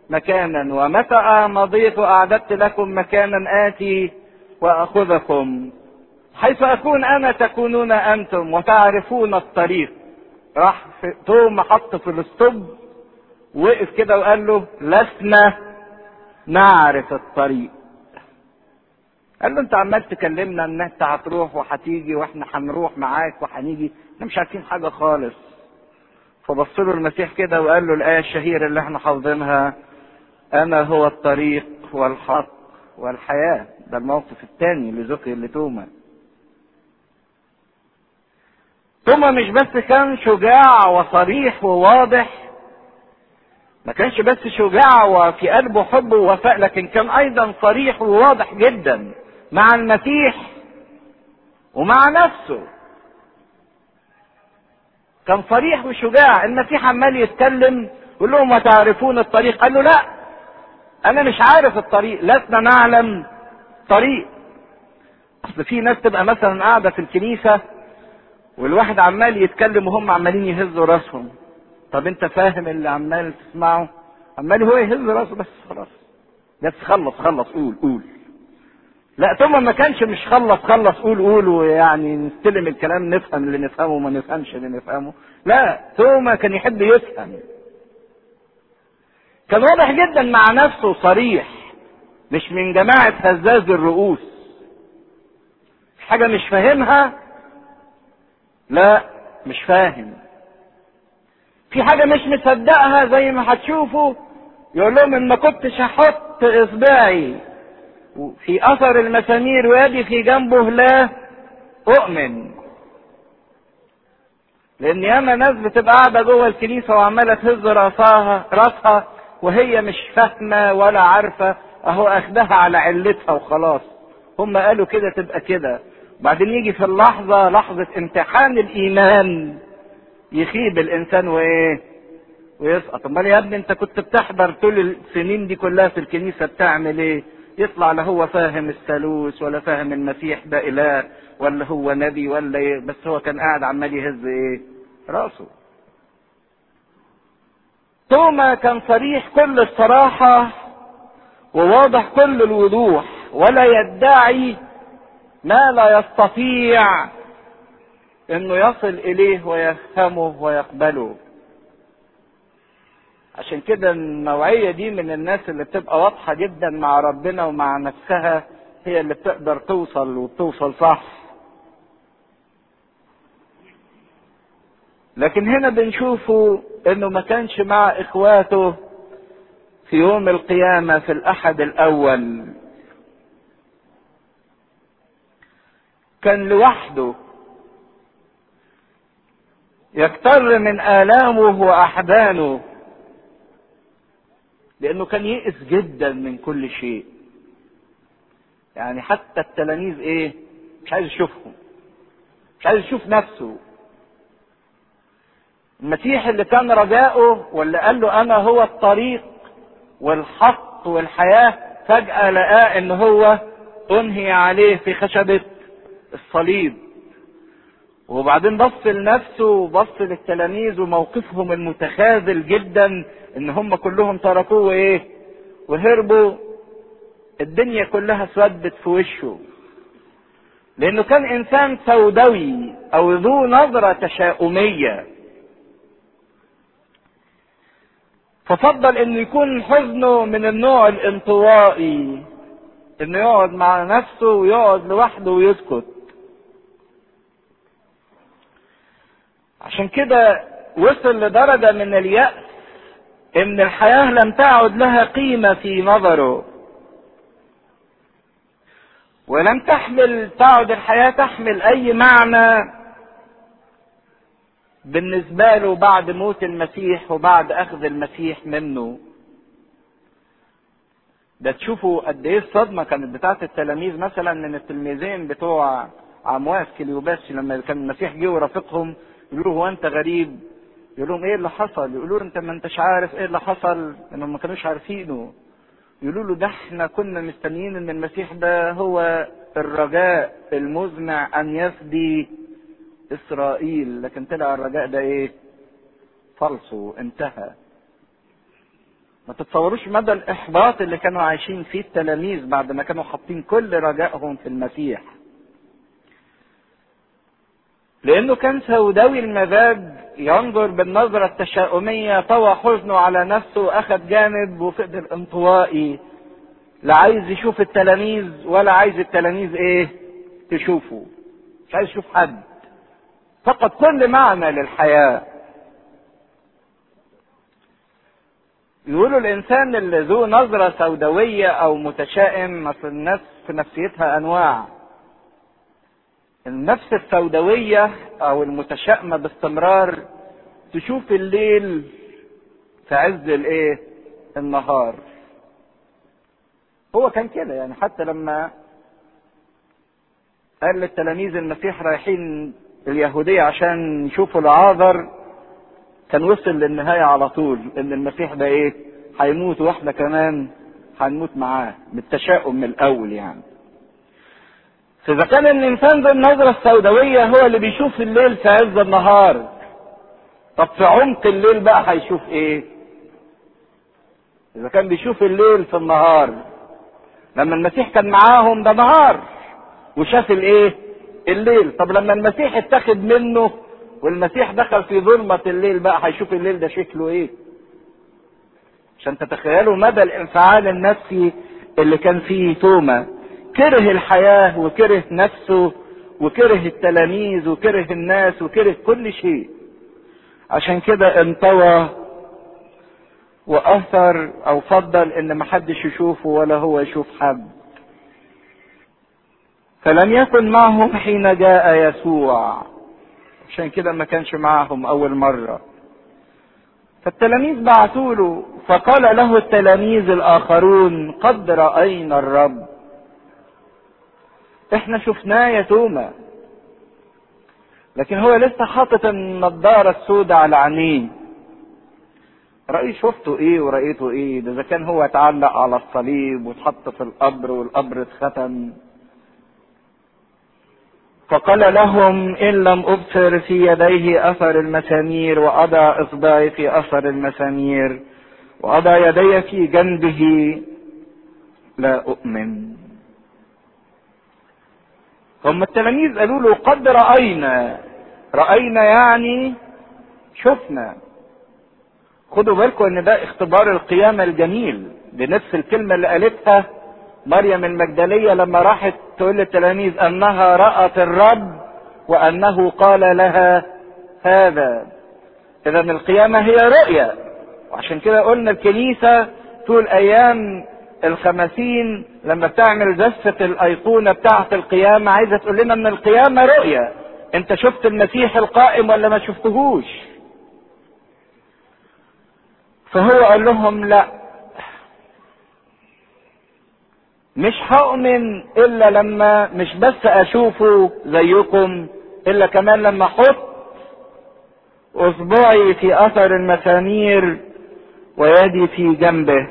مكانا ومتى مضيت اعددت لكم مكانا اتي واخذكم حيث اكون انا تكونون انتم وتعرفون الطريق راح توما حط في الاسطب وقف كده وقال له لسنا نعرف الطريق قال له انت عمال تكلمنا ان انت هتروح وهتيجي واحنا هنروح معاك وهنيجي احنا مش عارفين حاجه خالص فبص له المسيح كده وقال له الايه الشهيره اللي احنا حافظينها انا هو الطريق والحق والحياه ده الموقف الثاني اللي ذكر لتوما توما مش بس كان شجاع وصريح وواضح ما كانش بس شجاع وفي قلبه حب ووفاء لكن كان ايضا صريح وواضح جدا مع المسيح ومع نفسه كان صريح وشجاع المسيح عمال يتكلم يقول لهم وتعرفون الطريق قال له لا انا مش عارف الطريق لسنا نعلم طريق اصل في ناس تبقى مثلا قاعده في الكنيسه والواحد عمال يتكلم وهم عمالين يهزوا راسهم طب انت فاهم اللي عمال تسمعه عمال هو يهز راسه بس خلاص بس خلص خلص قول قول لا ثم ما كانش مش خلص خلص قول قول ويعني نستلم الكلام نفهم اللي نفهمه وما نفهمش اللي نفهمه لا ثم كان يحب يفهم كان واضح جدا مع نفسه صريح مش من جماعة هزاز الرؤوس حاجة مش فاهمها لا مش فاهم في حاجة مش مصدقها زي ما هتشوفوا يقول لهم ان ما كنتش هحط اصبعي في اثر المسامير ويدي في جنبه لا اؤمن لان ياما ناس بتبقى قاعده جوه الكنيسه وعماله تهز راسها راسها وهي مش فاهمه ولا عارفه اهو اخدها على علتها وخلاص هم قالوا كده تبقى كده بعدين يجي في اللحظه لحظه امتحان الايمان يخيب الانسان وايه ويسقط امال يا ابني انت كنت بتحضر طول السنين دي كلها في الكنيسه بتعمل ايه يطلع لا هو فاهم الثالوث ولا فاهم المسيح ده اله ولا هو نبي ولا ايه بس هو كان قاعد عمال يهز ايه راسه توما كان صريح كل الصراحة وواضح كل الوضوح ولا يدعي ما لا يستطيع انه يصل اليه ويفهمه ويقبله عشان كده النوعية دي من الناس اللي بتبقى واضحة جدا مع ربنا ومع نفسها هي اللي بتقدر توصل وبتوصل صح لكن هنا بنشوفه انه ما كانش مع اخواته في يوم القيامة في الاحد الاول كان لوحده يكتر من آلامه وأحزانه لأنه كان يئس جدا من كل شيء يعني حتى التلاميذ إيه مش عايز يشوفهم مش عايز يشوف نفسه المسيح اللي كان رجاؤه واللي قال له أنا هو الطريق والحق والحياة فجأة لقاه إن هو أنهي عليه في خشبة الصليب وبعدين بص لنفسه وبص للتلاميذ وموقفهم المتخاذل جدا ان هم كلهم تركوه وايه وهربوا الدنيا كلها اسودت في وشه لانه كان انسان سوداوي او ذو نظرة تشاؤمية ففضل انه يكون حزنه من النوع الانطوائي انه يقعد مع نفسه ويقعد لوحده ويسكت عشان كده وصل لدرجة من اليأس ان الحياة لم تعد لها قيمة في نظره ولم تحمل تعد الحياة تحمل اي معنى بالنسبة له بعد موت المسيح وبعد اخذ المسيح منه ده تشوفوا قد ايه الصدمة كانت بتاعت التلاميذ مثلا من التلميذين بتوع عمواس كليوباس لما كان المسيح جه ورافقهم يقولوا هو انت غريب يقول لهم ايه اللي حصل يقولوا انت ما انتش عارف ايه اللي حصل انهم ما كانوش عارفينه يقولوا له ده احنا كنا مستنيين ان المسيح ده هو الرجاء المزمع ان يفدي اسرائيل لكن طلع الرجاء ده ايه فالصو انتهى ما تتصوروش مدى الاحباط اللي كانوا عايشين فيه التلاميذ بعد ما كانوا حاطين كل رجائهم في المسيح لانه كان سوداوي المزاج ينظر بالنظرة التشاؤمية طوى حزنه على نفسه واخد جانب وفضل انطوائي لا عايز يشوف التلاميذ ولا عايز التلاميذ ايه تشوفه مش عايز يشوف حد فقد كل معنى للحياة يقولوا الانسان اللي ذو نظرة سوداوية او متشائم مثل الناس في نفسيتها انواع النفس السوداوية او المتشائمة باستمرار تشوف الليل في عز الايه النهار هو كان كده يعني حتى لما قال للتلاميذ المسيح رايحين اليهودية عشان يشوفوا العاذر كان وصل للنهاية على طول ان المسيح ده ايه هيموت واحنا كمان هنموت معاه بالتشاؤم من الاول يعني فاذا كان الانسان ذو النظرة السوداوية هو اللي بيشوف الليل في عز النهار طب في عمق الليل بقى هيشوف ايه اذا كان بيشوف الليل في النهار لما المسيح كان معاهم ده نهار وشاف الايه الليل طب لما المسيح اتخذ منه والمسيح دخل في ظلمة الليل بقى هيشوف الليل ده شكله ايه عشان تتخيلوا مدى الانفعال النفسي اللي كان فيه توما كره الحياة وكره نفسه وكره التلاميذ وكره الناس وكره كل شيء عشان كده انطوى واثر او فضل ان محدش يشوفه ولا هو يشوف حد فلم يكن معهم حين جاء يسوع عشان كده ما كانش معهم اول مرة فالتلاميذ بعثوا له فقال له التلاميذ الاخرون قد رأينا الرب احنا شفناه يا توما لكن هو لسه حاطط النضارة السوداء على عينيه رأي شفته ايه ورأيته ايه ده اذا كان هو اتعلق على الصليب واتحط في القبر والقبر اتختم فقال لهم ان لم ابصر في يديه اثر المسامير واضع اصبعي في اثر المسامير واضع يدي في جنبه لا اؤمن هم التلاميذ قالوا له قد راينا راينا يعني شفنا خدوا بالكم ان ده اختبار القيامه الجميل بنفس الكلمه اللي قالتها مريم المجدليه لما راحت تقول للتلاميذ انها رات الرب وانه قال لها هذا اذا القيامه هي رؤيه وعشان كده قلنا الكنيسه طول ايام الخمسين لما بتعمل زفة الأيقونة بتاعة القيامة عايزة تقول لنا إن القيامة رؤية. أنت شفت المسيح القائم ولا ما شفتهوش؟ فهو قال لهم لا مش هؤمن الا لما مش بس اشوفه زيكم الا كمان لما احط اصبعي في اثر المسامير ويدي في جنبه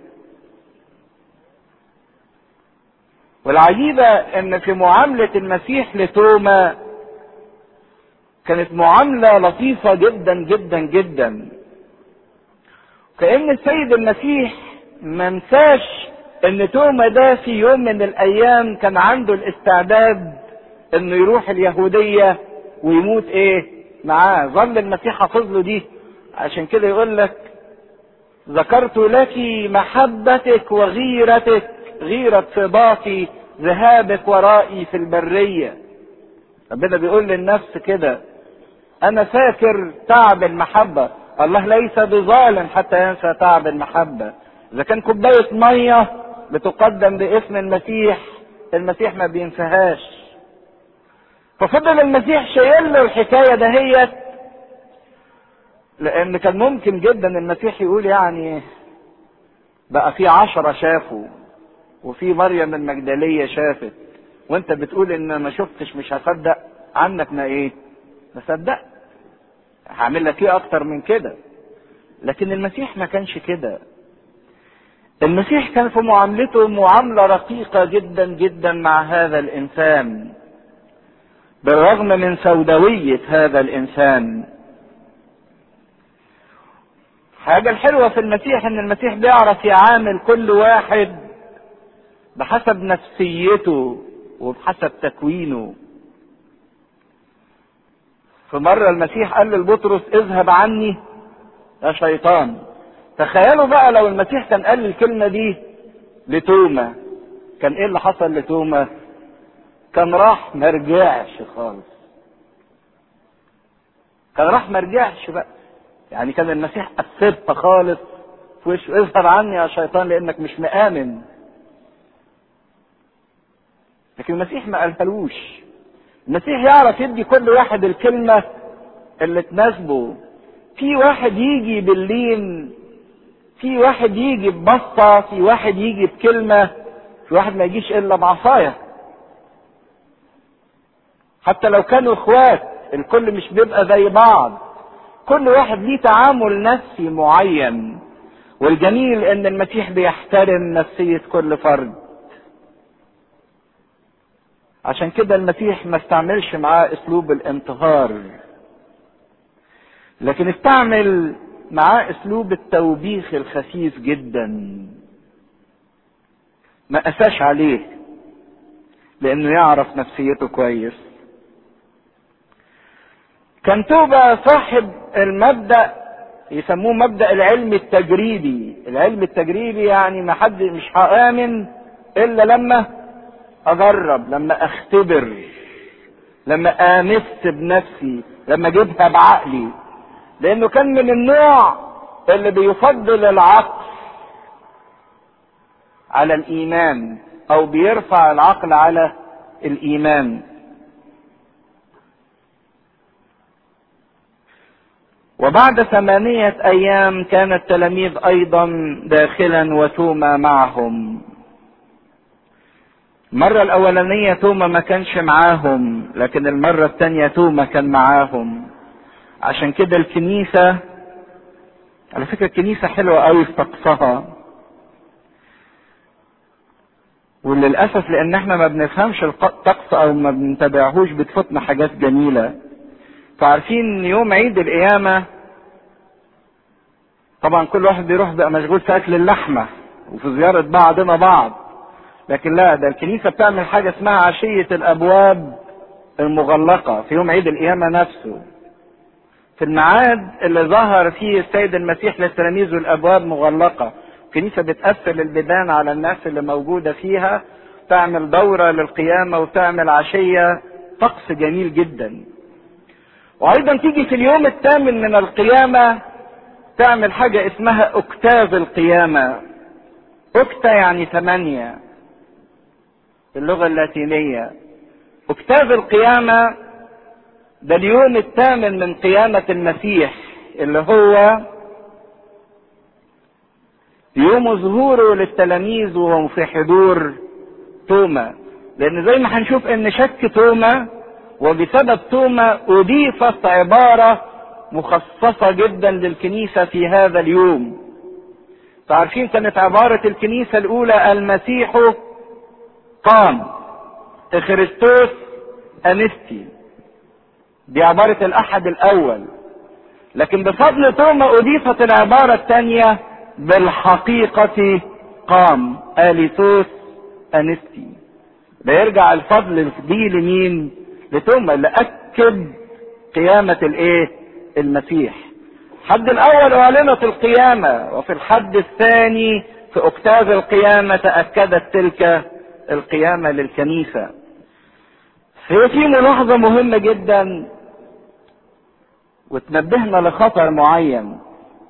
والعجيبة ان في معاملة المسيح لتوما كانت معاملة لطيفة جدا جدا جدا كأن السيد المسيح ما نساش ان توما ده في يوم من الايام كان عنده الاستعداد انه يروح اليهودية ويموت ايه معاه ظل المسيح حافظ له دي عشان كده يقول لك ذكرت لك محبتك وغيرتك غيرة صباطي ذهابك ورائي في البرية ربنا بيقول للنفس كده انا فاكر تعب المحبة الله ليس بظالم حتى ينسى تعب المحبة اذا كان كوباية مية بتقدم باسم المسيح المسيح ما بينساهاش ففضل المسيح شايل له الحكاية دهيت لان كان ممكن جدا المسيح يقول يعني بقى في عشرة شافوا وفي مريم المجدلية شافت وانت بتقول ان ما شفتش مش هصدق عنك ما ايه ما صدق هعمل لك ايه اكتر من كده لكن المسيح ما كانش كده المسيح كان في معاملته معاملة رقيقة جدا جدا مع هذا الانسان بالرغم من سوداوية هذا الانسان الحاجة الحلوة في المسيح ان المسيح بيعرف يعامل كل واحد بحسب نفسيته وبحسب تكوينه في مرة المسيح قال لبطرس اذهب عني يا شيطان تخيلوا بقى لو المسيح كان قال الكلمة دي لتوما كان ايه اللي حصل لتوما كان راح ما رجعش خالص كان راح ما رجعش بقى يعني كان المسيح أسبها خالص في وشه اذهب عني يا شيطان لانك مش مآمن لكن المسيح ما قالهالوش المسيح يعرف يدي كل واحد الكلمة اللي تناسبه في واحد يجي باللين في واحد يجي ببسطة في واحد يجي بكلمة في واحد ما يجيش إلا بعصاية حتى لو كانوا اخوات الكل مش بيبقى زي بعض كل واحد ليه تعامل نفسي معين والجميل ان المسيح بيحترم نفسية كل فرد عشان كده المسيح ما استعملش معاه اسلوب الانتهار لكن استعمل معاه اسلوب التوبيخ الخفيف جدا ما قساش عليه لانه يعرف نفسيته كويس كان توبة صاحب المبدأ يسموه مبدأ العلم التجريبي العلم التجريبي يعني ما حد مش هآمن إلا لما أجرب لما أختبر لما آنست بنفسي لما أجيبها بعقلي لأنه كان من النوع اللي بيفضل العقل على الإيمان أو بيرفع العقل على الإيمان وبعد ثمانية أيام كان التلاميذ أيضا داخلا وتوما معهم المرة الأولانية توما ما كانش معاهم لكن المرة الثانية توما كان معاهم عشان كده الكنيسة على فكرة الكنيسة حلوة قوي في طقسها وللأسف لأن احنا ما بنفهمش الطقس أو ما بنتابعهوش بتفوتنا حاجات جميلة فعارفين يوم عيد القيامة طبعا كل واحد بيروح بقى مشغول في أكل اللحمة وفي زيارة بعضنا بعض لكن لا ده الكنيسة بتعمل حاجة اسمها عشية الأبواب المغلقة في يوم عيد القيامة نفسه في الميعاد اللي ظهر فيه السيد المسيح للتلاميذ والأبواب مغلقة الكنيسة بتقفل البيبان على الناس اللي موجودة فيها تعمل دورة للقيامة وتعمل عشية طقس جميل جدا وايضا تيجي في اليوم الثامن من القيامة تعمل حاجة اسمها اكتاف القيامة اكتا يعني ثمانية في اللغة اللاتينية اكتاف القيامة ده اليوم الثامن من قيامة المسيح اللي هو يوم ظهوره للتلاميذ وهم في حضور توما لان زي ما هنشوف ان شك توما وبسبب توما اضيفت عبارة مخصصة جدا للكنيسة في هذا اليوم تعرفين كانت عبارة الكنيسة الاولى المسيح قام خريستوس انستي دي عبارة الاحد الاول لكن بفضل توما اضيفت العبارة الثانية بالحقيقة قام اليثوس انستي ده يرجع الفضل دي لمين لتوما اللي اكد قيامة الايه المسيح الحد الاول اعلنت القيامة وفي الحد الثاني في اكتاف القيامة تأكدت تلك القيامة للكنيسة هي في ملاحظة مهمة جدا وتنبهنا لخطر معين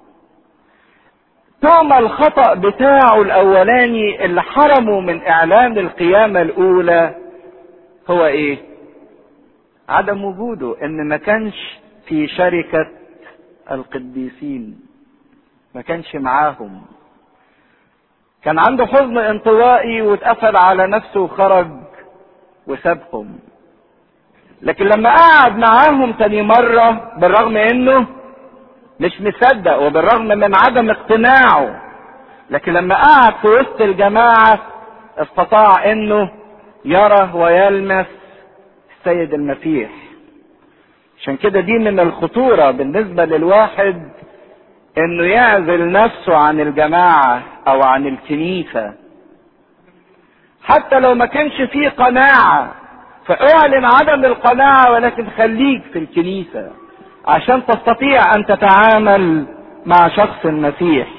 توما الخطأ بتاعه الاولاني اللي حرمه من اعلان القيامة الاولى هو ايه عدم وجوده ان ما كانش في شركة القديسين ما كانش معاهم كان عنده حزن انطوائي واتقفل على نفسه وخرج وسابهم لكن لما قعد معاهم تاني مرة بالرغم انه مش مصدق وبالرغم من عدم اقتناعه لكن لما قعد في وسط الجماعة استطاع انه يرى ويلمس السيد المسيح عشان كده دي من الخطورة بالنسبة للواحد انه يعزل نفسه عن الجماعة او عن الكنيسة حتى لو ما كانش فيه قناعة فاعلن عدم القناعة ولكن خليك في الكنيسة عشان تستطيع ان تتعامل مع شخص المسيح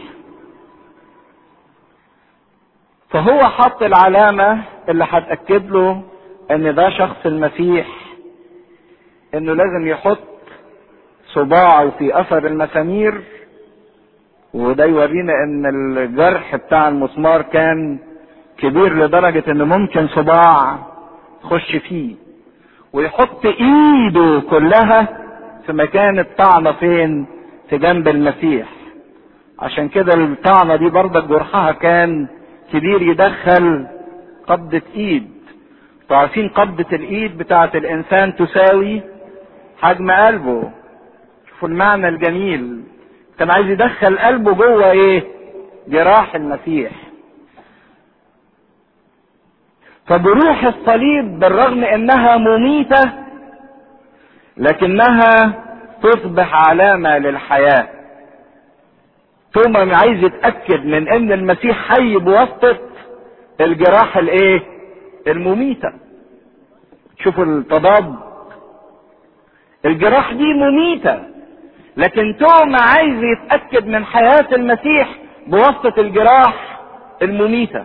فهو حط العلامة اللي هتأكد له ان ده شخص المسيح انه لازم يحط صباعه في اثر المسامير وده يورينا ان الجرح بتاع المسمار كان كبير لدرجة ان ممكن صباع تخش فيه ويحط ايده كلها في مكان الطعنة فين في جنب المسيح عشان كده الطعنة دي برضك جرحها كان كبير يدخل قبضة ايد عارفين قبضة الايد بتاعة الانسان تساوي حجم قلبه شوفوا المعنى الجميل كان عايز يدخل قلبه جوه ايه جراح المسيح فجروح الصليب بالرغم انها مميتة لكنها تصبح علامة للحياة ثم عايز يتأكد من ان المسيح حي بواسطة الجراح الايه المميتة شوفوا التضاد الجراح دي مميتة لكن توما عايز يتأكد من حياة المسيح بواسطة الجراح المميتة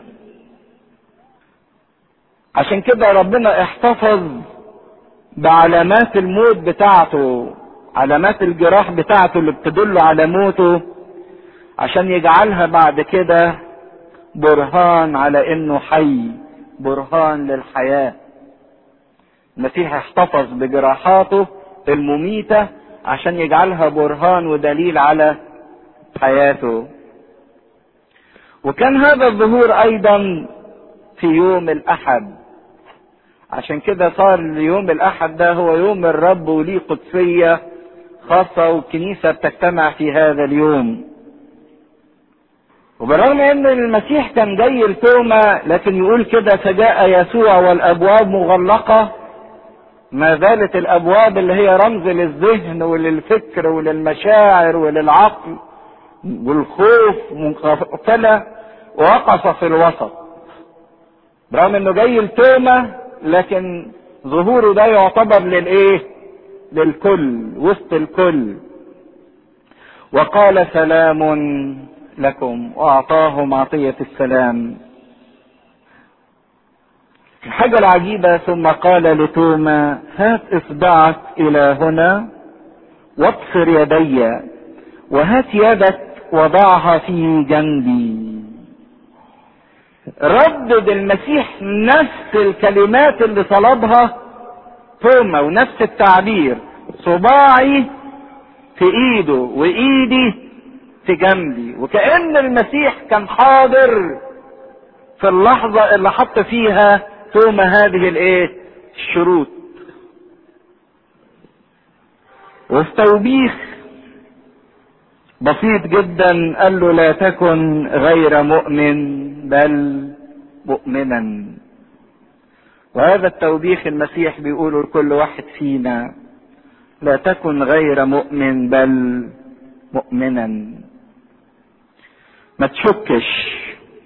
عشان كده ربنا احتفظ بعلامات الموت بتاعته علامات الجراح بتاعته اللي بتدل على موته عشان يجعلها بعد كده برهان على انه حي برهان للحياة المسيح احتفظ بجراحاته المميتة عشان يجعلها برهان ودليل على حياته وكان هذا الظهور ايضا في يوم الاحد عشان كده صار يوم الاحد ده هو يوم الرب وليه قدسية خاصة والكنيسة بتجتمع في هذا اليوم وبالرغم ان المسيح كان جاي لتوما لكن يقول كده فجاء يسوع والابواب مغلقة ما زالت الابواب اللي هي رمز للذهن وللفكر وللمشاعر وللعقل والخوف مقفلة وقف في الوسط برغم انه جاي لتوما لكن ظهوره ده يعتبر للايه للكل وسط الكل وقال سلام لكم واعطاهم عطية السلام الحاجة العجيبة ثم قال لتوما هات اصبعك الى هنا وابصر يدي وهات يدك وضعها في جنبي ردد المسيح نفس الكلمات اللي طلبها توما ونفس التعبير صباعي في ايده وايدي في جنبي وكأن المسيح كان حاضر في اللحظة اللي حط فيها توما هذه الايه الشروط وفي توبيخ بسيط جدا قال له لا تكن غير مؤمن بل مؤمنا وهذا التوبيخ المسيح بيقوله لكل واحد فينا لا تكن غير مؤمن بل مؤمنا ما تشكش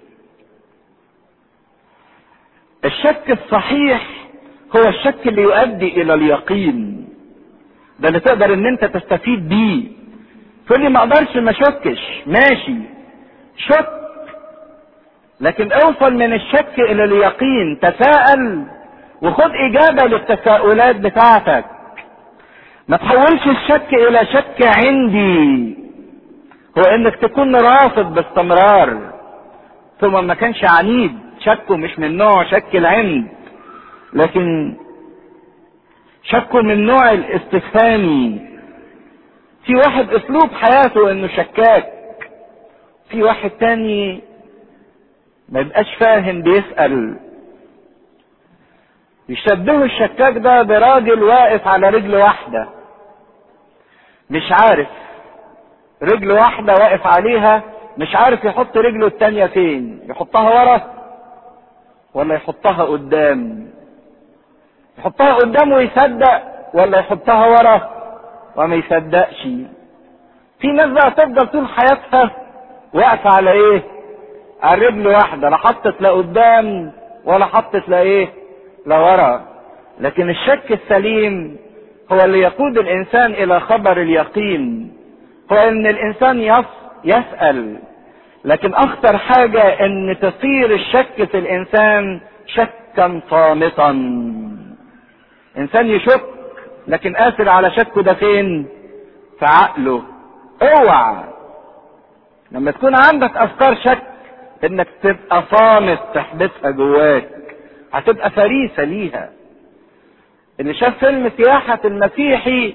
الشك الصحيح هو الشك اللي يؤدي الى اليقين ده اللي تقدر ان انت تستفيد بيه تقول لي ما اقدرش ما اشكش ماشي شك لكن اوصل من الشك الى اليقين تساءل وخد اجابه للتساؤلات بتاعتك ما تحولش الشك الى شك عندي هو انك تكون رافض باستمرار ثم ما كانش عنيد شكه مش من نوع شك العند لكن شكه من نوع الاستفهامي في واحد اسلوب حياته انه شكاك في واحد تاني ما يبقاش فاهم بيسأل يشبهوا الشكاك ده براجل واقف على رجل واحدة مش عارف رجل واحدة واقف عليها مش عارف يحط رجله التانية فين يحطها ورا ولا يحطها قدام يحطها قدام ويصدق ولا يحطها ورا وما يصدقش في ناس بقى تفضل طول حياتها واقفة على ايه على رجل واحدة لا حطت لا قدام ولا حطت لا ايه لا ورا لكن الشك السليم هو اللي يقود الانسان الى خبر اليقين هو ان الانسان يص يسأل لكن اخطر حاجة ان تصير الشك في الانسان شكا صامتا انسان يشك لكن قافل على شكه ده فين في عقله اوعى لما تكون عندك افكار شك انك تبقى صامت تحبسها جواك هتبقى فريسة ليها اللي شاف فيلم سياحة المسيحي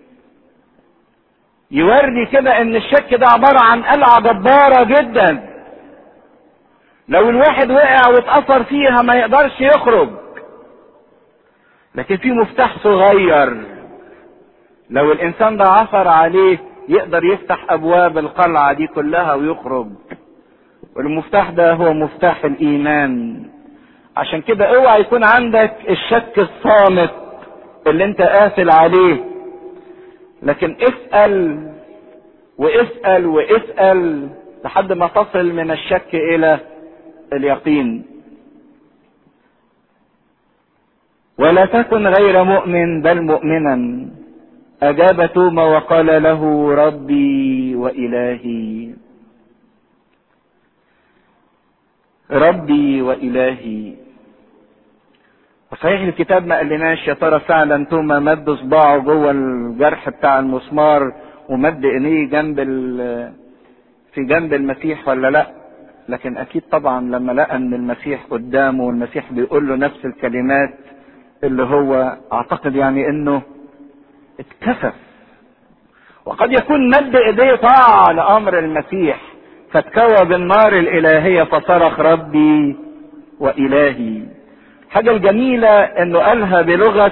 يوري كده ان الشك ده عبارة عن قلعة جبارة جدا لو الواحد وقع واتأثر فيها ما يقدرش يخرج لكن في مفتاح صغير لو الانسان ده عثر عليه يقدر يفتح ابواب القلعة دي كلها ويخرج والمفتاح ده هو مفتاح الايمان عشان كده اوعى يكون عندك الشك الصامت اللي انت قافل عليه لكن اسأل واسأل واسأل لحد ما تصل من الشك الى اليقين ولا تكن غير مؤمن بل مؤمنا اجاب توما وقال له ربي والهي ربي والهي وصحيح الكتاب ما قالناش يا ترى فعلا توما مد صباعه جوه الجرح بتاع المسمار ومد ايديه جنب في جنب المسيح ولا لا لكن اكيد طبعا لما لقى ان المسيح قدامه والمسيح بيقول له نفس الكلمات اللي هو اعتقد يعني انه اتكسف وقد يكون مد ايديه طاعة لامر المسيح فاتكوى بالنار الالهية فصرخ ربي والهي الحاجة الجميلة انه قالها بلغة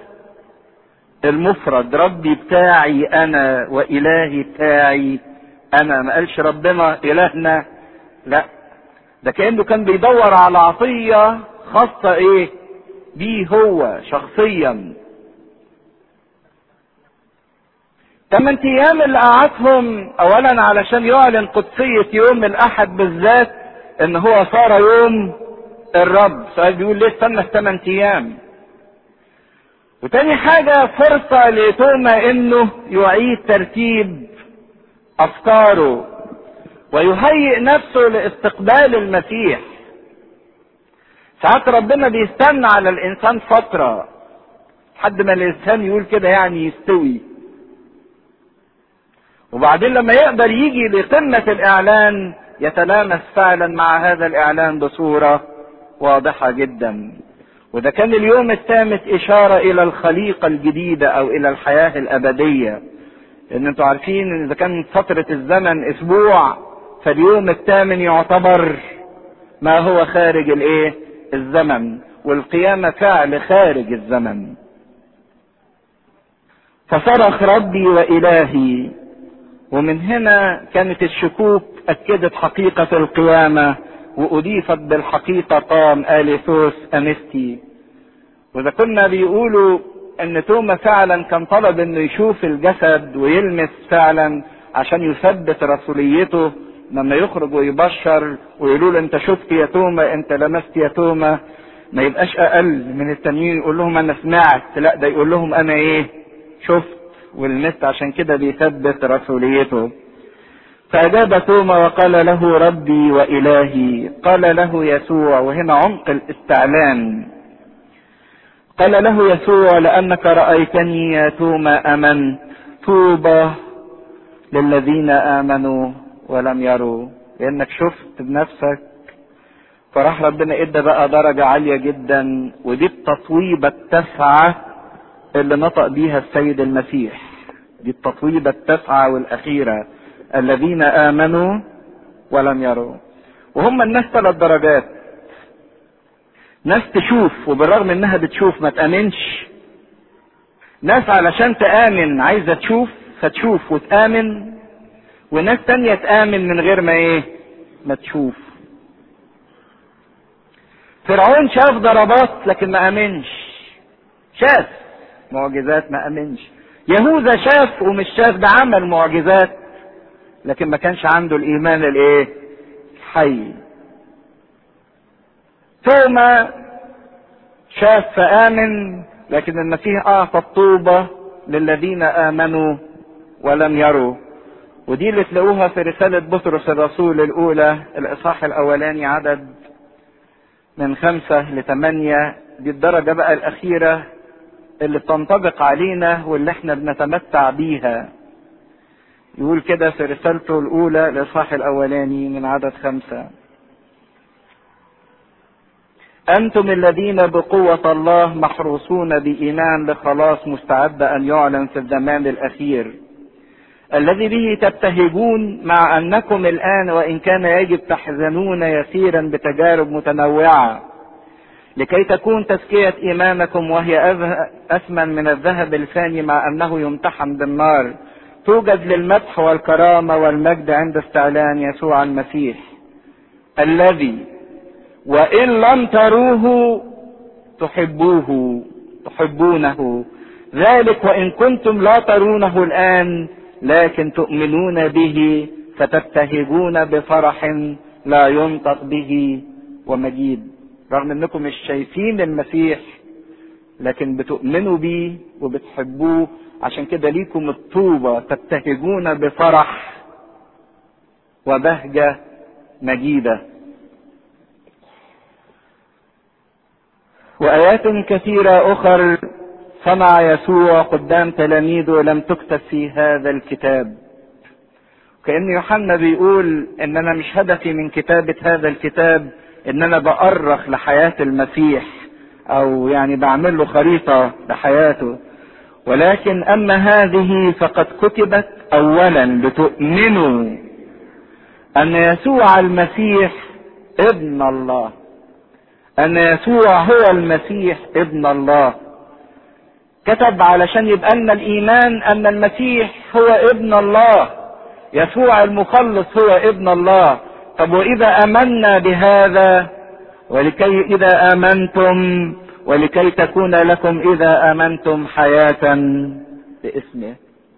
المفرد ربي بتاعي انا والهي بتاعي انا ما قالش ربنا الهنا لا ده كانه كان بيدور على عطية خاصة ايه بيه هو شخصيا ثمان ايام اللي قعدهم اولا علشان يعلن قدسية يوم الاحد بالذات ان هو صار يوم الرب سؤال بيقول ليه استنى الثمان ايام وتاني حاجة فرصة لتوما انه يعيد ترتيب افكاره ويهيئ نفسه لاستقبال المسيح ساعات ربنا بيستنى على الانسان فترة لحد ما الانسان يقول كده يعني يستوي وبعدين لما يقدر يجي لقمة الاعلان يتلامس فعلا مع هذا الاعلان بصورة واضحة جدا وده كان اليوم الثامن اشارة الى الخليقة الجديدة او الى الحياة الابدية لان انتوا عارفين اذا كان فترة الزمن اسبوع فاليوم الثامن يعتبر ما هو خارج الايه الزمن والقيامة فعل خارج الزمن فصرخ ربي والهي ومن هنا كانت الشكوك اكدت حقيقة القيامة واضيفت بالحقيقة قام اليثوس امستي واذا كنا بيقولوا ان توما فعلا كان طلب انه يشوف الجسد ويلمس فعلا عشان يثبت رسوليته لما يخرج ويبشر ويقولوا له انت شفت يا توما انت لمست يا توما ما يبقاش اقل من التانيين يقول لهم انا سمعت لا ده يقول لهم انا ايه شفت ولمست عشان كده بيثبت رسوليته فأجاب توما وقال له ربي وإلهي قال له يسوع وهنا عمق الاستعلان قال له يسوع لأنك رأيتني يا توما أمنت طوبى للذين آمنوا ولم يروا لأنك شفت بنفسك فراح ربنا ادى بقى درجة عالية جدا ودي التطويبة التاسعة اللي نطق بيها السيد المسيح دي التطويبة التاسعة والأخيرة الذين آمنوا ولم يروا وهم الناس ثلاث درجات ناس تشوف وبالرغم انها بتشوف ما تآمنش ناس علشان تآمن عايزة تشوف فتشوف وتآمن وناس تانية تآمن من غير ما ايه ما تشوف فرعون شاف ضربات لكن ما امنش شاف معجزات ما امنش يهوذا شاف ومش شاف ده عمل معجزات لكن ما كانش عنده الايمان الايه حي توما شاف فآمن لكن المسيح أعطى الطوبة للذين آمنوا ولم يروا ودي اللي تلاقوها في رسالة بطرس الرسول الأولى الإصحاح الأولاني عدد من خمسة لثمانية دي الدرجة بقى الأخيرة اللي بتنطبق علينا واللي احنا بنتمتع بيها يقول كده في رسالته الأولى الإصحاح الأولاني من عدد خمسة أنتم الذين بقوة الله محروسون بإيمان لخلاص مستعد أن يعلن في الزمان الأخير الذي به تبتهجون مع أنكم الآن وإن كان يجب تحزنون يسيرا بتجارب متنوعة لكي تكون تزكية إيمانكم وهي أثمن من الذهب الفاني مع أنه يمتحن بالنار توجد للمدح والكرامة والمجد عند استعلان يسوع المسيح الذي وإن لم تروه تحبوه تحبونه ذلك وإن كنتم لا ترونه الآن لكن تؤمنون به فتبتهجون بفرح لا ينطق به ومجيد رغم انكم مش شايفين المسيح لكن بتؤمنوا بيه وبتحبوه عشان كده ليكم الطوبة تبتهجون بفرح وبهجة مجيدة وآيات كثيرة أخر صنع يسوع قدام تلاميذه لم تكتب في هذا الكتاب كأن يوحنا بيقول إن أنا مش هدفي من كتابة هذا الكتاب إن أنا بأرخ لحياة المسيح أو يعني بعمل له خريطة لحياته ولكن أما هذه فقد كتبت أولا لتؤمنوا أن يسوع المسيح ابن الله أن يسوع هو المسيح ابن الله كتب علشان يبقى لنا الإيمان أن المسيح هو ابن الله يسوع المخلص هو ابن الله طب وإذا آمنا بهذا ولكي إذا آمنتم ولكي تكون لكم إذا آمنتم حياة باسمه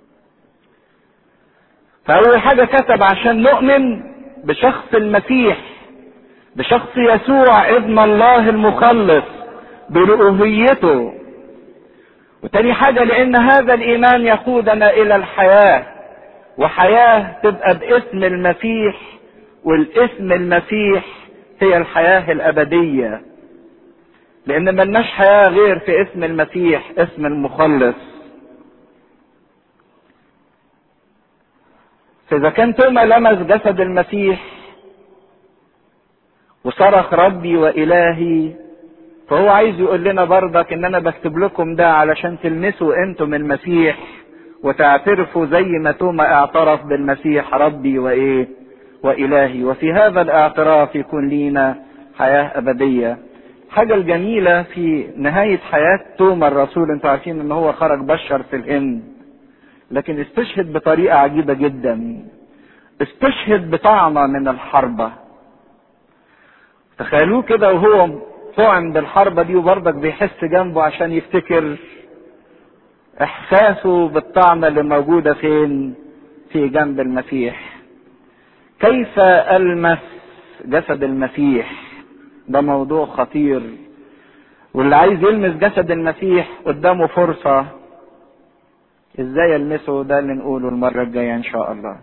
فأول حاجة كتب عشان نؤمن بشخص المسيح بشخص يسوع ابن الله المخلص بألوهيته وتاني حاجة لأن هذا الإيمان يقودنا إلى الحياة وحياة تبقى باسم المسيح والاسم المسيح هي الحياة الأبدية لأن ملناش حياة غير في اسم المسيح اسم المخلص فإذا كان توما لمس جسد المسيح وصرخ ربي وإلهي فهو عايز يقول لنا برضك ان انا بكتب لكم ده علشان تلمسوا انتم المسيح وتعترفوا زي ما توما اعترف بالمسيح ربي وايه والهي وفي هذا الاعتراف يكون لينا حياة ابدية حاجة الجميلة في نهاية حياة توما الرسول انتوا عارفين ان هو خرج بشر في الهند لكن استشهد بطريقة عجيبة جدا استشهد بطعنة من الحربة تخيلوه كده وهو طعن بالحربة دي وبرضك بيحس جنبه عشان يفتكر احساسه بالطعنة اللي موجودة فين في جنب المسيح كيف المس جسد المسيح ده موضوع خطير واللي عايز يلمس جسد المسيح قدامه فرصة ازاي يلمسه ده اللي نقوله المرة الجاية ان شاء الله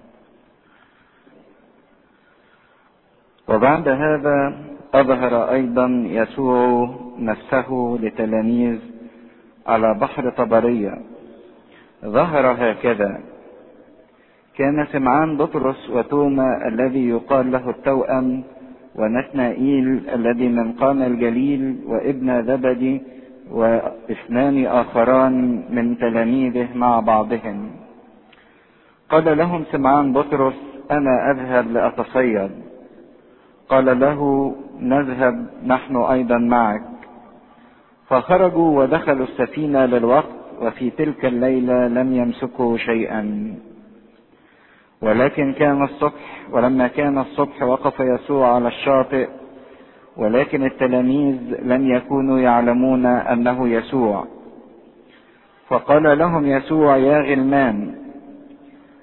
وبعد هذا أظهر أيضا يسوع نفسه لتلاميذ على بحر طبرية ظهر هكذا كان سمعان بطرس وتوما الذي يقال له التوأم ونتنائيل الذي من قام الجليل وابن زبدي واثنان آخران من تلاميذه مع بعضهم قال لهم سمعان بطرس أنا أذهب لأتصيد قال له نذهب نحن ايضا معك فخرجوا ودخلوا السفينه للوقت وفي تلك الليله لم يمسكوا شيئا ولكن كان الصبح ولما كان الصبح وقف يسوع على الشاطئ ولكن التلاميذ لم يكونوا يعلمون انه يسوع فقال لهم يسوع يا غلمان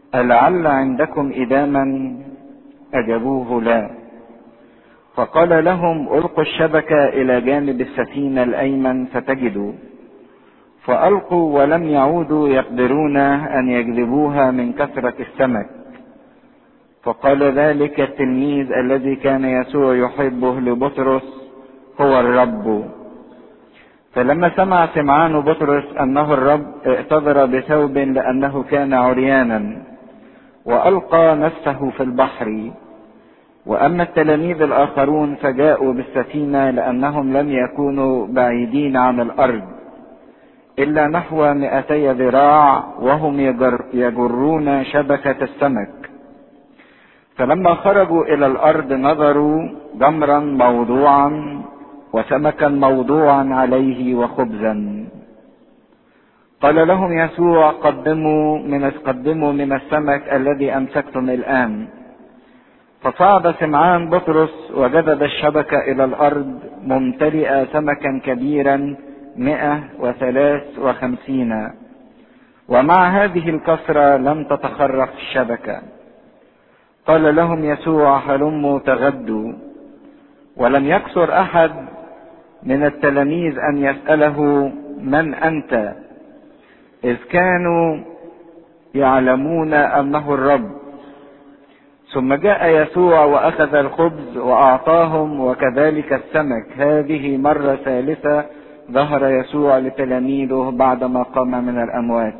ألعل عندكم إداما أجابوه لا فقال لهم ألقوا الشبكة إلى جانب السفينة الأيمن فتجدوا فألقوا ولم يعودوا يقدرون أن يجذبوها من كثرة السمك فقال ذلك التلميذ الذي كان يسوع يحبه لبطرس هو الرب فلما سمع سمعان بطرس انه الرب اعتذر بثوب لانه كان عريانا والقى نفسه في البحر واما التلاميذ الاخرون فجاءوا بالسفينه لانهم لم يكونوا بعيدين عن الارض الا نحو مئتي ذراع وهم يجر يجرون شبكه السمك فلما خرجوا الى الارض نظروا جمرا موضوعا وسمكا موضوعا عليه وخبزا قال لهم يسوع قدموا من قدموا من السمك الذي امسكتم الان فصعد سمعان بطرس وجذب الشبكة إلى الأرض ممتلئة سمكا كبيرا مئة وثلاث وخمسين ومع هذه الكثرة لم تتخرق الشبكة قال لهم يسوع هلموا تغدوا ولم يكثر أحد من التلاميذ أن يسأله من أنت إذ كانوا يعلمون أنه الرب ثم جاء يسوع واخذ الخبز واعطاهم وكذلك السمك هذه مره ثالثه ظهر يسوع لتلاميذه بعدما قام من الاموات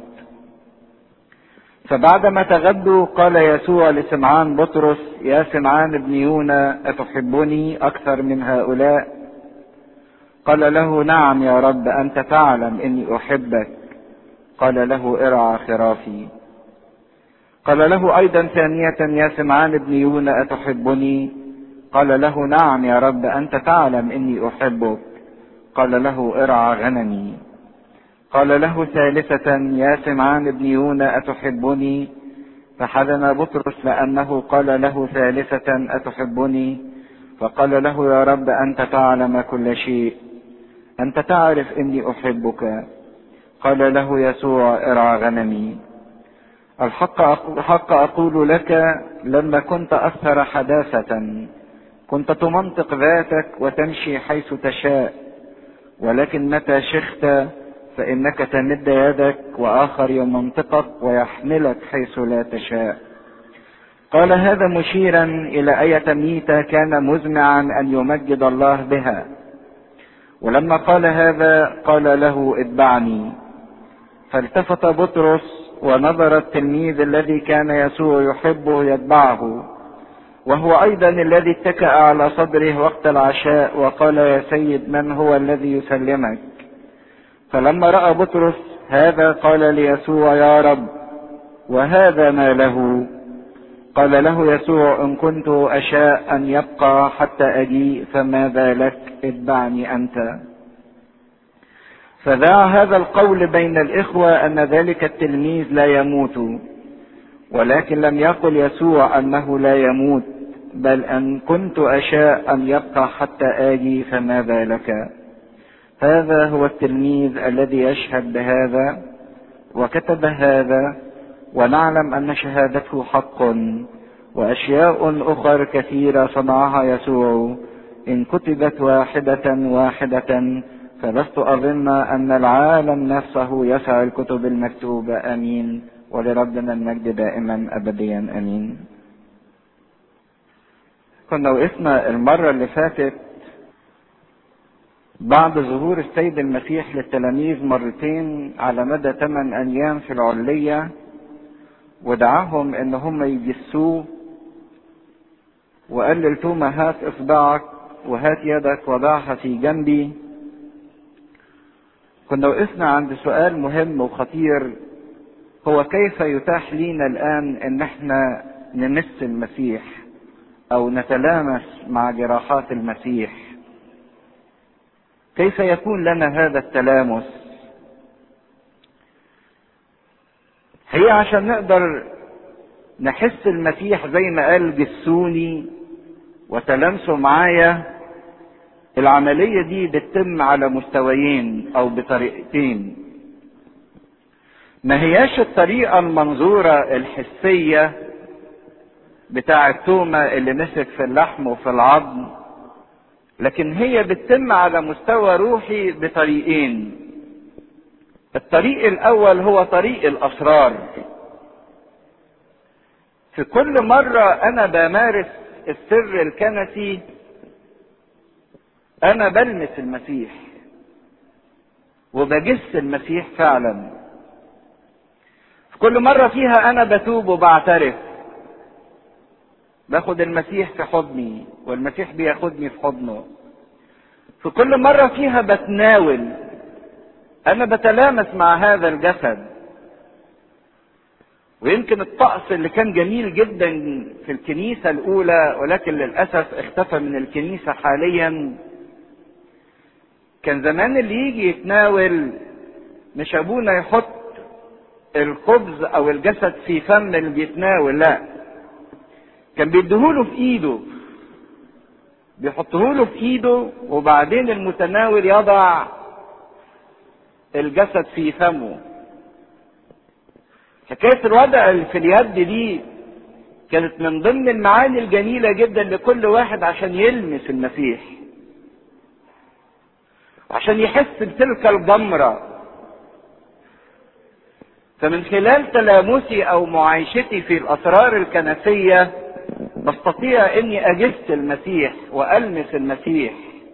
فبعدما تغدوا قال يسوع لسمعان بطرس يا سمعان ابن يونا اتحبني اكثر من هؤلاء قال له نعم يا رب انت تعلم اني احبك قال له ارعى خرافي قال له ايضا ثانية يا سمعان ابن يونا اتحبني قال له نعم يا رب انت تعلم اني احبك قال له ارعى غنمي قال له ثالثة يا سمعان ابن يونا اتحبني فحزن بطرس لانه قال له ثالثة اتحبني فقال له يا رب انت تعلم كل شيء انت تعرف اني احبك قال له يسوع ارعى غنمي الحق الحق اقول لك لما كنت اكثر حداثة كنت تمنطق ذاتك وتمشي حيث تشاء ولكن متى شخت فانك تمد يدك واخر يمنطقك ويحملك حيث لا تشاء قال هذا مشيرا الى اية ميتة كان مزمعا ان يمجد الله بها ولما قال هذا قال له اتبعني فالتفت بطرس ونظر التلميذ الذي كان يسوع يحبه يتبعه وهو ايضا الذي اتكأ على صدره وقت العشاء وقال يا سيد من هو الذي يسلمك فلما راى بطرس هذا قال ليسوع يا رب وهذا ما له قال له يسوع ان كنت اشاء ان يبقى حتى اجيء فماذا لك اتبعني انت فذاع هذا القول بين الاخوه ان ذلك التلميذ لا يموت ولكن لم يقل يسوع انه لا يموت بل ان كنت اشاء ان يبقى حتى اجي فماذا لك هذا هو التلميذ الذي يشهد بهذا وكتب هذا ونعلم ان شهادته حق واشياء اخر كثيره صنعها يسوع ان كتبت واحده واحده فلست اظن ان العالم نفسه يسع الكتب المكتوبه امين ولربنا المجد دائما ابديا امين كنا وقفنا المره اللي فاتت بعد ظهور السيد المسيح للتلاميذ مرتين على مدى ثمان ايام في العليه ودعاهم ان هم يجسوه وقال للتومة هات اصبعك وهات يدك وضعها في جنبي كنا وقفنا عند سؤال مهم وخطير هو كيف يتاح لينا الان ان احنا نمس المسيح او نتلامس مع جراحات المسيح كيف يكون لنا هذا التلامس هي عشان نقدر نحس المسيح زي ما قال جسوني وتلامسوا معايا العملية دي بتتم على مستويين أو بطريقتين. ما هياش الطريقة المنظورة الحسية بتاع التومة اللي مسك في اللحم وفي العظم لكن هي بتتم على مستوى روحي بطريقين الطريق الاول هو طريق الاسرار في كل مرة انا بمارس السر الكنسي انا بلمس المسيح وبجس المسيح فعلا في كل مرة فيها انا بتوب وبعترف باخد المسيح في حضني والمسيح بياخدني في حضنه في كل مرة فيها بتناول انا بتلامس مع هذا الجسد ويمكن الطقس اللي كان جميل جدا في الكنيسة الاولى ولكن للأسف اختفى من الكنيسة حاليا كان زمان اللي يجي يتناول مش ابونا يحط الخبز او الجسد في فم اللي بيتناول لا كان بيديهوله في ايده بيحطهوله في ايده وبعدين المتناول يضع الجسد في فمه حكاية الوضع اللي في اليد دي كانت من ضمن المعاني الجميلة جدا لكل واحد عشان يلمس المسيح عشان يحس بتلك الجمرة فمن خلال تلامسي او معايشتي في الاسرار الكنسية بستطيع اني اجس المسيح والمس المسيح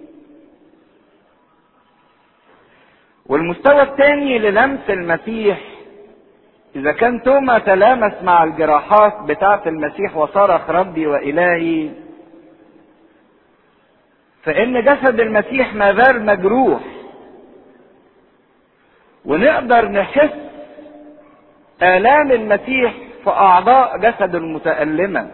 والمستوى الثاني للمس المسيح اذا كان توما تلامس مع الجراحات بتاعه المسيح وصرخ ربي والهي فان جسد المسيح ما زال مجروح ونقدر نحس الام المسيح في اعضاء جسد المتالمه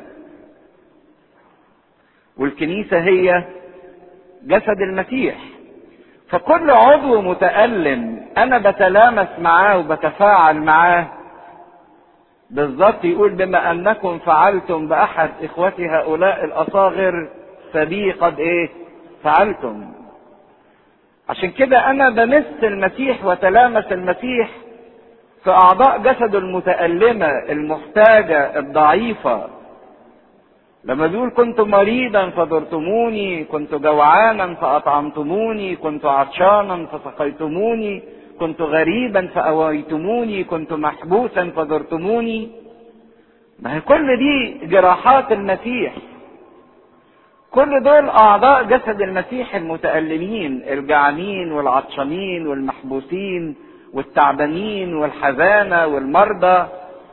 والكنيسه هي جسد المسيح فكل عضو متألم أنا بتلامس معاه وبتفاعل معاه بالظبط يقول بما أنكم فعلتم بأحد إخوتي هؤلاء الأصاغر فبي قد إيه فعلتم عشان كده أنا بمس المسيح وتلامس المسيح في أعضاء جسده المتألمة المحتاجة الضعيفة لما بيقول كنت مريضا فزرتموني كنت جوعانا فأطعمتموني كنت عطشانا فسقيتموني كنت غريبا فأويتموني كنت محبوسا فزرتموني ما هي كل دي جراحات المسيح كل دول أعضاء جسد المسيح المتألمين الجعانين والعطشانين والمحبوسين والتعبانين والحزانة والمرضى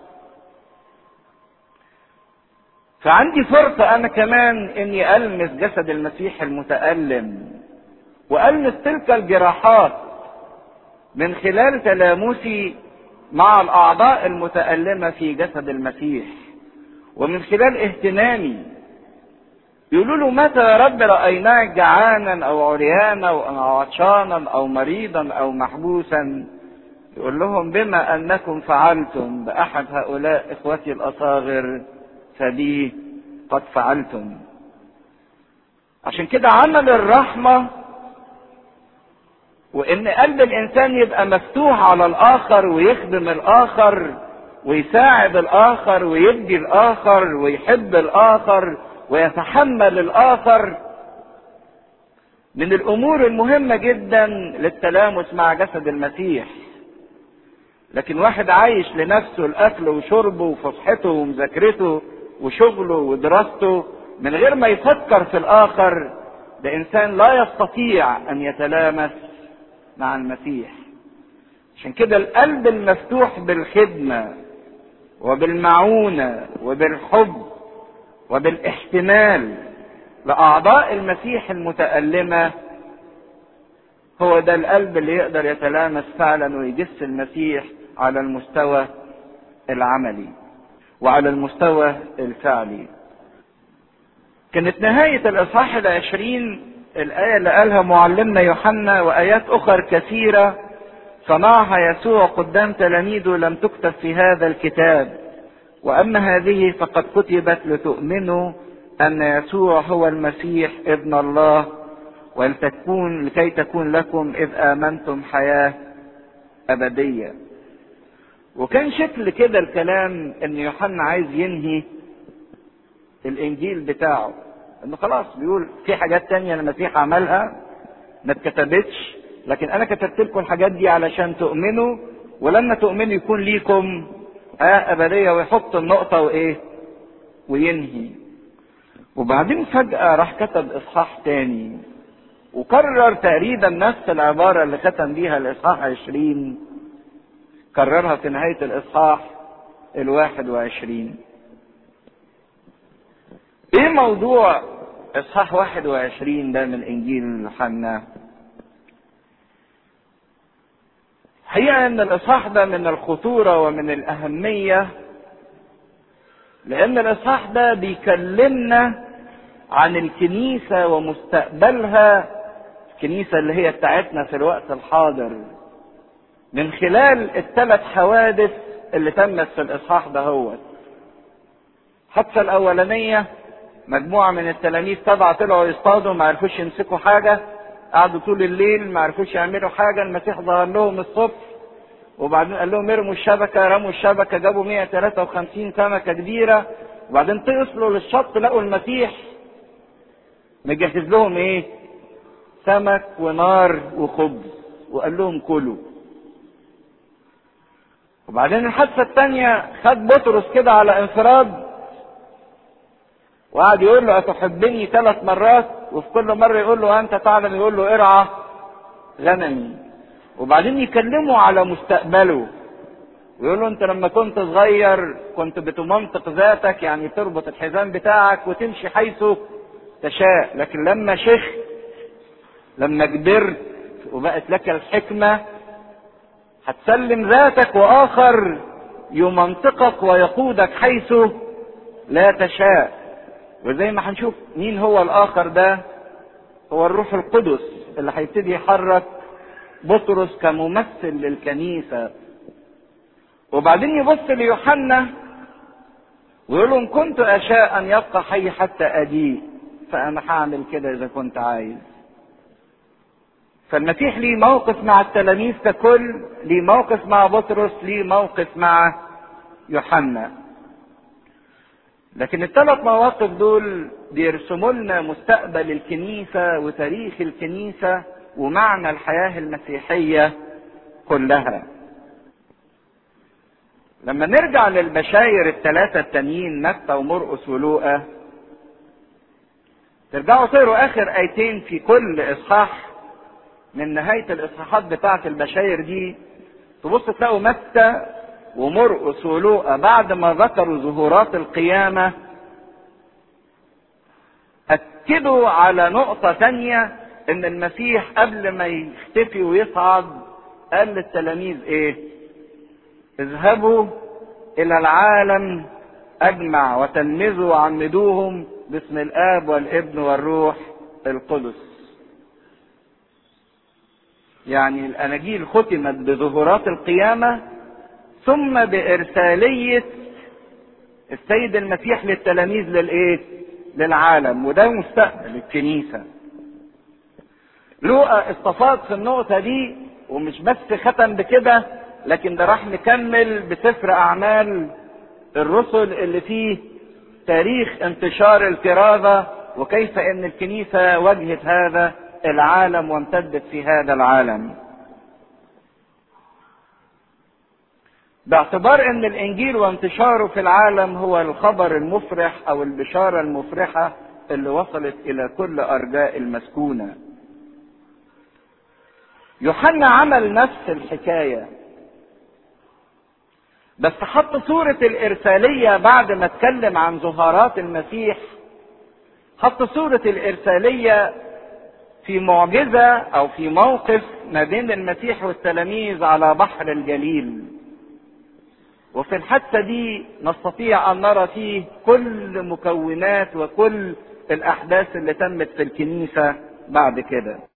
فعندي فرصة أنا كمان إني ألمس جسد المسيح المتألم وألمس تلك الجراحات من خلال تلامسي مع الأعضاء المتألمة في جسد المسيح ومن خلال اهتمامي يقولوا له متى يا رب رأيناك جعانا أو عريانا أو عطشانا أو مريضا أو محبوسا يقول لهم بما أنكم فعلتم بأحد هؤلاء إخوتي الأصاغر فبي قد فعلتم عشان كده عمل الرحمة وان قلب الانسان يبقى مفتوح على الاخر ويخدم الاخر ويساعد الاخر ويدي الاخر ويحب الاخر ويتحمل الاخر من الامور المهمه جدا للتلامس مع جسد المسيح لكن واحد عايش لنفسه الاكل وشربه وفصحته ومذاكرته وشغله ودراسته من غير ما يفكر في الاخر ده انسان لا يستطيع ان يتلامس مع المسيح عشان كده القلب المفتوح بالخدمه وبالمعونه وبالحب وبالاحتمال لاعضاء المسيح المتالمه هو ده القلب اللي يقدر يتلامس فعلا ويجس المسيح على المستوى العملي وعلى المستوى الفعلي كانت نهاية الإصحاح العشرين الآية اللي قالها معلمنا يوحنا وآيات أخر كثيرة صنعها يسوع قدام تلاميذه لم تكتب في هذا الكتاب وأما هذه فقد كتبت لتؤمنوا أن يسوع هو المسيح ابن الله ولتكون لكي تكون لكم إذ آمنتم حياة أبدية وكان شكل كده الكلام ان يوحنا عايز ينهي الانجيل بتاعه انه خلاص بيقول في حاجات تانية المسيح عملها ما اتكتبتش لكن انا كتبت لكم الحاجات دي علشان تؤمنوا ولما تؤمنوا يكون ليكم آه أبدية ويحط النقطة وإيه؟ وينهي. وبعدين فجأة راح كتب إصحاح تاني وكرر تقريبا نفس العبارة اللي ختم بيها الإصحاح عشرين كررها في نهاية الإصحاح الواحد وعشرين. إيه موضوع إصحاح واحد وعشرين ده من إنجيل يوحنا؟ حقيقة ان الاصحاح ده من الخطورة ومن الاهمية لان الاصحاح ده بيكلمنا عن الكنيسة ومستقبلها الكنيسة اللي هي بتاعتنا في الوقت الحاضر من خلال الثلاث حوادث اللي تمت في الاصحاح ده هو الحادثة الاولانية مجموعة من التلاميذ سبعة طلعوا يصطادوا ما عرفوش يمسكوا حاجة قعدوا طول الليل ما عرفوش يعملوا حاجه المسيح ظهر لهم الصبح وبعدين قال لهم ارموا الشبكه رموا الشبكه جابوا 153 سمكه كبيره وبعدين تصلوا للشط لقوا المسيح مجهز لهم ايه؟ سمك ونار وخبز وقال لهم كلوا وبعدين الحادثه الثانيه خد بطرس كده على انفراد وقعد يقول له أتحبني ثلاث مرات وفي كل مرة يقول له أنت تعلم يقول له ارعى غنمي وبعدين يكلمه على مستقبله ويقول له أنت لما كنت صغير كنت بتمنطق ذاتك يعني تربط الحزام بتاعك وتمشي حيث تشاء لكن لما شخت لما كبرت وبقت لك الحكمة هتسلم ذاتك وآخر يمنطقك ويقودك حيث لا تشاء وزي ما هنشوف مين هو الاخر ده هو الروح القدس اللي هيبتدي يحرك بطرس كممثل للكنيسة وبعدين يبص ليوحنا ويقول له ان كنت اشاء ان يبقى حي حتى اجيء فانا هعمل كده اذا كنت عايز فالمسيح ليه موقف مع التلاميذ ككل ليه موقف مع بطرس ليه موقف مع يوحنا لكن الثلاث مواقف دول بيرسموا لنا مستقبل الكنيسة وتاريخ الكنيسة ومعنى الحياة المسيحية كلها. لما نرجع للبشاير الثلاثة التانيين متى ومرقس ولوقا ترجعوا تقروا آخر آيتين في كل إصحاح من نهاية الإصحاحات بتاعة البشاير دي تبص تلاقوا متى ومرقس ولوقا بعد ما ذكروا ظهورات القيامة أكدوا على نقطة تانية إن المسيح قبل ما يختفي ويصعد قال للتلاميذ إيه؟ اذهبوا إلى العالم أجمع وتلمذوا وعمدوهم باسم الآب والابن والروح القدس. يعني الأناجيل ختمت بظهورات القيامة ثم بإرسالية السيد المسيح للتلاميذ للإيه؟ للعالم وده مستقبل الكنيسة. لوقا استفاض في النقطة دي ومش بس ختم بكده لكن ده راح مكمل بسفر أعمال الرسل اللي فيه تاريخ انتشار الكرازة وكيف ان الكنيسة واجهت هذا العالم وامتدت في هذا العالم. باعتبار ان الانجيل وانتشاره في العالم هو الخبر المفرح او البشاره المفرحه اللي وصلت الى كل ارجاء المسكونه. يوحنا عمل نفس الحكايه. بس حط صورة الإرسالية بعد ما اتكلم عن ظهارات المسيح حط صورة الإرسالية في معجزة أو في موقف ما بين المسيح والتلاميذ على بحر الجليل. وفي الحادثة دي نستطيع أن نرى فيه كل مكونات وكل الأحداث اللي تمت في الكنيسة بعد كده